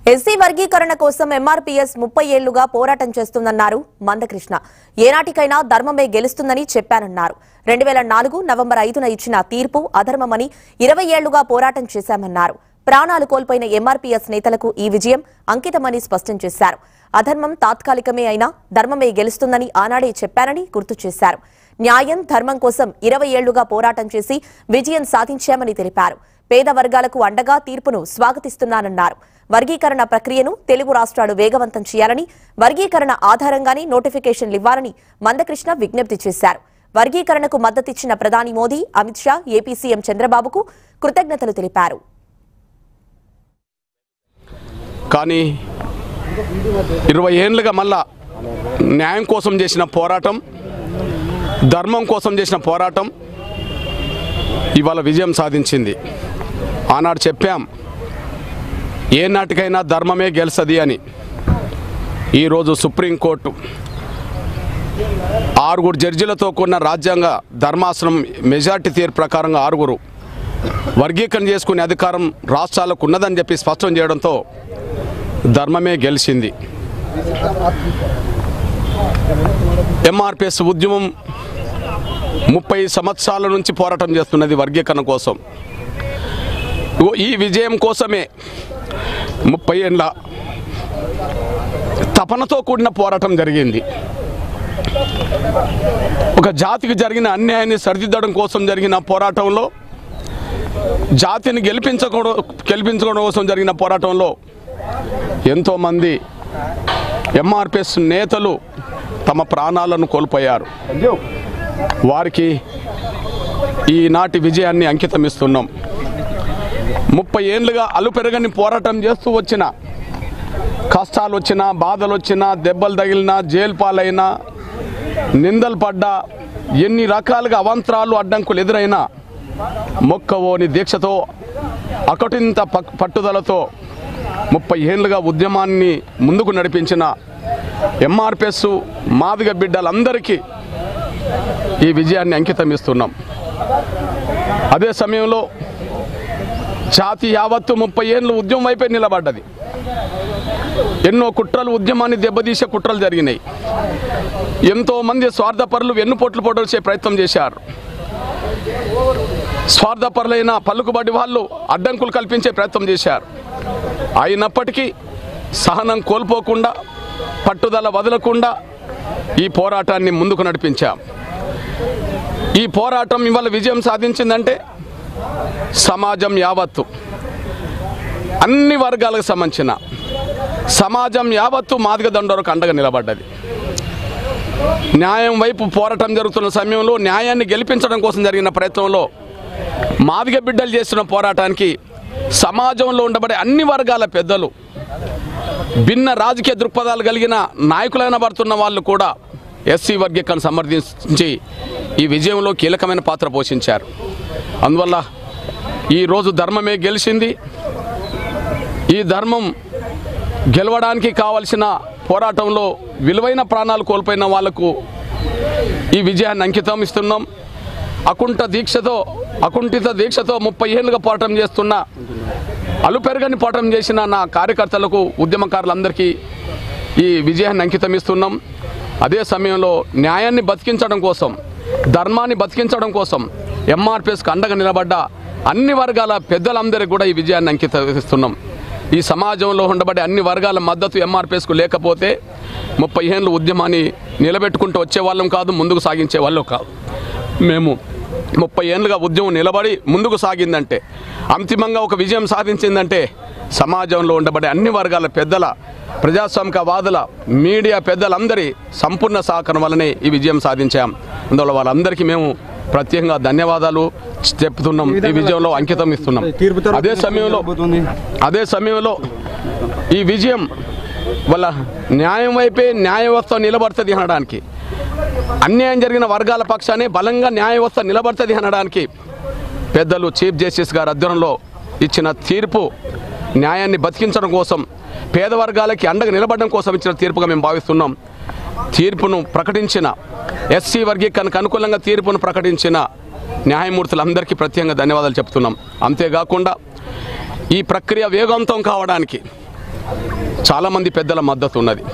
SC వర్గీకరణ కోసం MRPS ముప్పై ఏళ్లుగా పోరాటం చేస్తుందన్నారు మందకృష్ణ ఏనాటికైనా ధర్మమే గెలుస్తుందని చెప్పానన్నారు రెండు వేల నాలుగు నవంబర్ ఐదున ఇచ్చిన తీర్పు అధర్మమని ఇరవై ఏళ్లుగా పోరాటం చేశామన్నారు ప్రాణాలు కోల్పోయిన ఎంఆర్పీఎస్ నేతలకు ఈ విజయం అంకితమని స్పష్టం చేశారు అధర్మం తాత్కాలికమే అయినా ధర్మమే గెలుస్తుందని ఆనాడే చెప్పానని గుర్తు చేశారు న్యాయం ధర్మం కోసం ఇరవై ఏళ్లుగా పోరాటం చేసి విజయం సాధించామని తెలిపారు పేద వర్గాలకు అండగా తీర్పును స్వాగతిస్తున్నానన్నారు వర్గీకరణ ప్రక్రియను తెలుగు రాష్ట్రాలు వేగవంతం చేయాలని వర్గీకరణ ఆధారంగానే నోటిఫికేషన్లు ఇవ్వాలని మందకృష్ణ విజ్ఞప్తి చేశారు వర్గీకరణకు మద్దతిచ్చిన ప్రధాని మోదీ అమిత్ షా ఏపీ సీఎం చంద్రబాబుకు కృతజ్ఞతలు తెలిపారు కానీ ఇరవై ఏళ్ళుగా మళ్ళా న్యాయం కోసం చేసిన పోరాటం ధర్మం కోసం చేసిన పోరాటం ఇవాళ విజయం సాధించింది ఆనాడు చెప్పాం ఏ నాటికైనా ధర్మమే గెలుస్తుంది అని ఈరోజు సుప్రీంకోర్టు ఆరుగురు జడ్జిలతో కూడిన రాజ్యాంగ ధర్మాసనం మెజార్టీ తీర్పు ప్రకారంగా ఆరుగురు వర్గీకరణ చేసుకునే అధికారం రాష్ట్రాలకు ఉన్నదని చెప్పి స్పష్టం చేయడంతో ధర్మమే గెలిచింది ఎంఆర్పిఎస్ ఉద్యమం ముప్పై సంవత్సరాల నుంచి పోరాటం చేస్తున్నది వర్గీకరణ కోసం ఇగో ఈ విజయం కోసమే ముప్పై ఏళ్ళ తపనతో కూడిన పోరాటం జరిగింది ఒక జాతికి జరిగిన అన్యాయాన్ని సరిదిద్దడం కోసం జరిగిన పోరాటంలో జాతిని గెలిపించకూడదు గెలిపించుకోవడం కోసం జరిగిన పోరాటంలో ఎంతోమంది ఎంఆర్పిఎస్ నేతలు తమ ప్రాణాలను కోల్పోయారు వారికి ఈనాటి విజయాన్ని అంకితమిస్తున్నాం ముప్పై ఏళ్ళుగా అలుపెరగని పోరాటం చేస్తూ వచ్చిన కష్టాలు వచ్చినా బాధలు వచ్చినా దెబ్బలు తగిలినా జైలు పాలైనా నిందలు పడ్డా ఎన్ని రకాలుగా అవంతరాలు అడ్డంకులు ఎదురైనా మొక్కవోని దీక్షతో అకటింత పక్- పట్టుదలతో ముప్పై ఏళ్ళుగా ఉద్యమాన్ని ముందుకు నడిపించిన ఎంఆర్పిఎస్ మాదిగ బిడ్డలందరికీ ఈ విజయాన్ని అంకితం ఇస్తున్నాం అదే సమయంలో జాతి యావత్తు ముప్పై ఏళ్ళు ఉద్యమం వైపే నిలబడ్డది ఎన్నో కుట్రలు ఉద్యమాన్ని దెబ్బతీసే కుట్రలు జరిగినాయి ఎంతోమంది స్వార్థపరులు వెన్నుపోట్లు పొడల్చే ప్రయత్నం చేశారు స్వార్థపరులైన పలుకుబడి వాళ్ళు అడ్డంకులు కల్పించే ప్రయత్నం చేశారు అయినప్పటికీ సహనం కోల్పోకుండా పట్టుదల వదలకుండా ఈ పోరాటాన్ని ముందుకు నడిపించాం ఈ పోరాటం ఇవాళ విజయం సాధించిందంటే సమాజం యావత్తు అన్ని వర్గాలకు సంబంధించిన సమాజం యావత్తు మాదిగ దండోరకు అండగా నిలబడ్డది న్యాయం వైపు పోరాటం జరుగుతున్న సమయంలో న్యాయాన్ని గెలిపించడం కోసం జరిగిన ప్రయత్నంలో మాదిగ బిడ్డలు చేస్తున్న పోరాటానికి సమాజంలో ఉండబడే అన్ని వర్గాల పెద్దలు భిన్న రాజకీయ దృక్పథాలు కలిగిన నాయకులైన పడుతున్న వాళ్ళు కూడా ఎస్సీ వర్గీకరణ సమర్థించి ఈ విజయంలో కీలకమైన పాత్ర పోషించారు అందువల్ల ఈరోజు ధర్మమే గెలిచింది ఈ ధర్మం గెలవడానికి కావలసిన పోరాటంలో విలువైన ప్రాణాలు కోల్పోయిన వాళ్లకు ఈ విజయాన్ని అంకితం ఇస్తున్నాం అకుంఠ దీక్షతో అకుంఠిత దీక్షతో ముప్పై ఏళ్ళుగా పోరాటం చేస్తున్న అలుపెరగని పోరాటం చేసిన నా కార్యకర్తలకు ఉద్యమకారులందరికీ ఈ విజయాన్ని అంకితం ఇస్తున్నాం అదే సమయంలో న్యాయాన్ని బతికించడం కోసం ధర్మాన్ని బతికించడం కోసం ఎంఆర్పిఎస్కి అండగా నిలబడ్డ అన్ని వర్గాల పెద్దలందరికీ కూడా ఈ విజయాన్ని అంకితం ఇస్తున్నాం ఈ సమాజంలో ఉండబడే అన్ని వర్గాల మద్దతు ఎంఆర్పిఎస్కు లేకపోతే ముప్పై ఏళ్ళు ఉద్యమాన్ని నిలబెట్టుకుంటూ వచ్చే వాళ్ళం కాదు ముందుకు సాగించే వాళ్ళం కాదు మేము ముప్పై ఏళ్ళుగా ఉద్యమం నిలబడి ముందుకు సాగిందంటే అంతిమంగా ఒక విజయం సాధించిందంటే సమాజంలో ఉండబడే అన్ని వర్గాల పెద్దల ప్రజాస్వామిక వాదుల మీడియా పెద్దలందరి సంపూర్ణ సహకారం వల్లనే ఈ విజయం సాధించాం అందువల్ల వాళ్ళందరికీ మేము ప్రత్యేకంగా ధన్యవాదాలు చెప్తున్నాం ఈ విజయంలో అంకితం ఇస్తున్నాం తీర్పు తర్వాత అదే సమయంలో జరగబోతుంది. అదే సమయంలో ఈ విజయం వాళ్ళ న్యాయం వైపే న్యాయ వ్యవస్థ నిలబడుతుంది అనడానికి అన్యాయం జరిగిన వర్గాల పక్షాన్ని బలంగా న్యాయ వ్యవస్థ నిలబడుతుంది అనడానికి పెద్దలు చీఫ్ జస్టిస్ గారి అధ్వర్యంలో ఇచ్చిన తీర్పు న్యాయాన్ని బతికించడం కోసం పేద వర్గాలకి అండగా నిలబడడం కోసం ఇచ్చిన తీర్పుగా మేము భావిస్తున్నాం తీర్పును ప్రకటించిన ఎస్సీ వర్గీకరణకు అనుకూలంగా తీర్పును ప్రకటించిన న్యాయమూర్తులందరికీ ప్రత్యేకంగా ధన్యవాదాలు చెప్తున్నాం అంతేకాకుండా ఈ ప్రక్రియ వేగవంతం కావడానికి చాలామంది పెద్దల మద్దతు ఉన్నది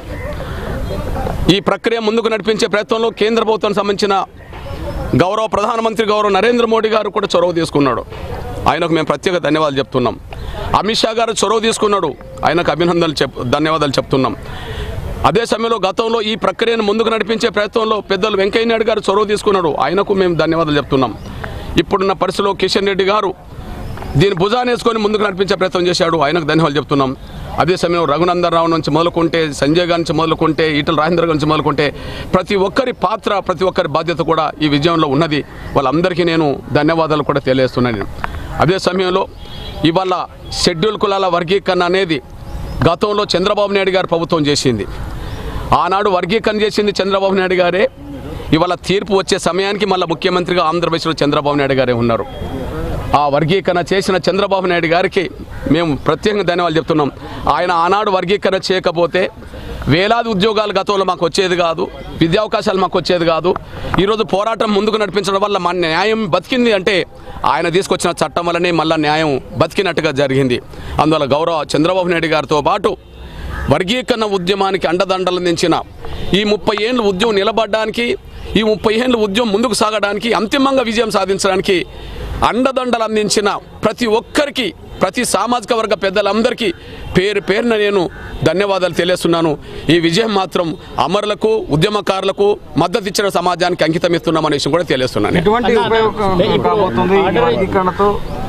ఈ ప్రక్రియ ముందుకు నడిపించే ప్రయత్నంలో కేంద్ర ప్రభుత్వానికి సంబంధించిన గౌరవ ప్రధానమంత్రి గౌరవ నరేంద్ర మోడీ గారు కూడా చొరవ తీసుకున్నాడు ఆయనకు మేము ప్రత్యేక ధన్యవాదాలు చెప్తున్నాం అమిత్ షా గారు చొరవ తీసుకున్నాడు ఆయనకు అభినందనలు చెప్ ధన్యవాదాలు చెప్తున్నాం అదే సమయంలో గతంలో ఈ ప్రక్రియను ముందుకు నడిపించే ప్రయత్నంలో పెద్దలు వెంకయ్య నాయుడు గారు చొరవ తీసుకున్నాడు ఆయనకు మేము ధన్యవాదాలు చెప్తున్నాం ఇప్పుడున్న పరిస్థితిలో కిషన్ రెడ్డి గారు దీన్ని భుజాన్ని వేసుకొని ముందుకు నడిపించే ప్రయత్నం చేశాడు ఆయనకు ధన్యవాదాలు చెప్తున్నాం అదే సమయంలో రఘునందన్ రావు నుంచి మొదలుకుంటే సంజయ్ గారి నుంచి మొదలుకుంటే ఈటల రాజేంద్ర గారి నుంచి మొదలుకుంటే ప్రతి ఒక్కరి పాత్ర ప్రతి ఒక్కరి బాధ్యత కూడా ఈ విజయంలో ఉన్నది వాళ్ళందరికీ నేను ధన్యవాదాలు కూడా తెలియజేస్తున్నాను అదే సమయంలో ఇవాళ షెడ్యూల్ కులాల వర్గీకరణ అనేది గతంలో చంద్రబాబు నాయుడు గారు ప్రభుత్వం చేసింది ఆనాడు వర్గీకరణ చేసింది చంద్రబాబు నాయుడు గారే ఇవాళ తీర్పు వచ్చే సమయానికి మళ్ళీ ముఖ్యమంత్రిగా ఆంధ్రప్రదేశ్లో చంద్రబాబు నాయుడు గారే ఉన్నారు ఆ వర్గీకరణ చేసిన చంద్రబాబు నాయుడు గారికి మేము ప్రత్యేకంగా ధన్యవాదాలు చెప్తున్నాం ఆయన ఆనాడు వర్గీకరణ చేయకపోతే వేలాది ఉద్యోగాలు గతంలో మాకు వచ్చేది కాదు విద్యా అవకాశాలు మాకు వచ్చేది కాదు ఈరోజు పోరాటం ముందుకు నడిపించడం వల్ల మన న్యాయం బతికింది అంటే ఆయన తీసుకొచ్చిన చట్టం వల్లనే మళ్ళీ న్యాయం బతికినట్టుగా జరిగింది అందువల్ల గౌరవ చంద్రబాబు నాయుడు గారితో పాటు వర్గీకరణ ఉద్యమానికి అండదండలు అందించిన ఈ ముప్పై ఏళ్ళు ఉద్యమం నిలబడడానికి ఈ ముప్పై ఏళ్ళు ఉద్యమం ముందుకు సాగడానికి అంతిమంగా విజయం సాధించడానికి అండదండలు అందించిన ప్రతి ఒక్కరికి ప్రతి సామాజిక వర్గ పెద్దలందరికీ పేరు పేరున నేను ధన్యవాదాలు తెలియజేస్తున్నాను ఈ విజయం మాత్రం అమరులకు ఉద్యమకారులకు మద్దతు ఇచ్చిన సమాజానికి అంకితం ఇస్తున్నామనే విషయం కూడా తెలియజేస్తున్నాను ఎటువంటి అన్న, అన్న, ఉపయోగం ఇప్పుడు కాబోతుంది ఈ ఆర్డర్ వర్గీకరణతో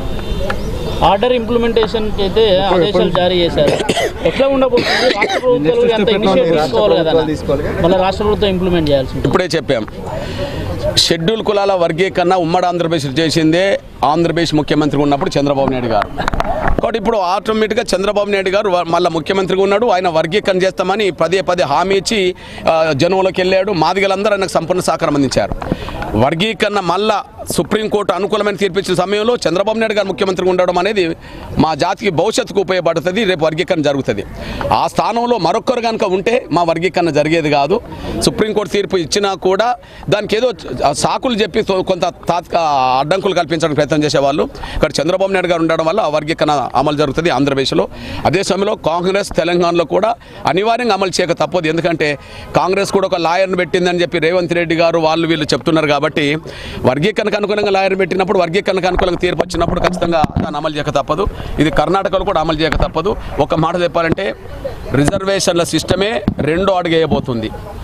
ఆర్డర్ ఇంప్లిమెంటేషన్ కి అయితే ఆదేశాలు జారీ చేశారు ఎట్లా ఉండబోతుంది రాష్ట్ర ప్రభుత్వాలు ఎంత ఇనిషియేటివ్ తీసుకోవాలి కదా మళ్ళీ రాష్ట్ర ప్రభుత్వం ఇంప్లిమెంట్ చేయాల్సి ఉంటుంది ఇప్పుడే చెప్పాం షెడ్యూల్ కులాల వర్గీకరణ ఉమ్మడి ఆంధ్రప్రదేశ్ చేసిందే ఆంధ్రప్రదేశ్ ముఖ్యమంత్రి ఉన్నప్పుడు చంద్రబాబు నాయుడు గారు కాబట్టి ఇప్పుడు ఆటోమేటిక్గా చంద్రబాబు నాయుడు గారు వ- మళ్ళా ముఖ్యమంత్రిగా ఉన్నాడు ఆయన వర్గీకరణ చేస్తామని పదే పదే హామీ ఇచ్చి ఆ, జనంలోకి వెళ్ళాడు మాదిగలందరూ ఆయనకు సంపూర్ణ సహకారం అందించారు వర్గీకరణ మళ్ళా సుప్రీంకోర్టు అనుకూలమైన తీర్పిచ్చిన సమయంలో చంద్రబాబు నాయుడు గారు ముఖ్యమంత్రిగా ఉండడం అనేది మా జాతికి భవిష్యత్తుకు ఉపయోగపడుతుంది రేపు వర్గీకరణ జరుగుతుంది ఆ స్థానంలో మరొకరు కనుక ఉంటే మా వర్గీకరణ జరిగేది కాదు సుప్రీంకోర్టు తీర్పు ఇచ్చినా కూడా దానికి ఏదో సాకులు చెప్పి తో- కొంత తాత్క అడ్డంకులు కల్పించడానికి ప్రయత్నం చేసేవాళ్ళు ఇక్కడ చంద్రబాబు నాయుడు గారు ఉండడం వల్ల ఆ వర్గీకరణ అమలు జరుగుతుంది ఆంధ్రప్రదేశ్లో అదే సమయంలో కాంగ్రెస్ తెలంగాణలో కూడా అనివార్యంగా అమలు చేయక తప్పదు ఎందుకంటే కాంగ్రెస్ కూడా ఒక లాయర్ని పెట్టిందని చెప్పి రేవంత్ రెడ్డి గారు వాళ్ళు వీళ్ళు చెప్తున్నారు కాబట్టి వర్గీకరణకు అనుగుణంగా లాయర్ పెట్టినప్పుడు వర్గీకరణకు అనుకూలంగా తీర్పు వచ్చినప్పుడు ఖచ్చితంగా దాన్ని అమలు చేయక తప్పదు ఇది కర్ణాటకలో కూడా అమలు చేయక తప్పదు ఒక మాట చెప్పాలంటే రిజర్వేషన్ల సిస్టమే రెండో అడుగు వేయబోతుంది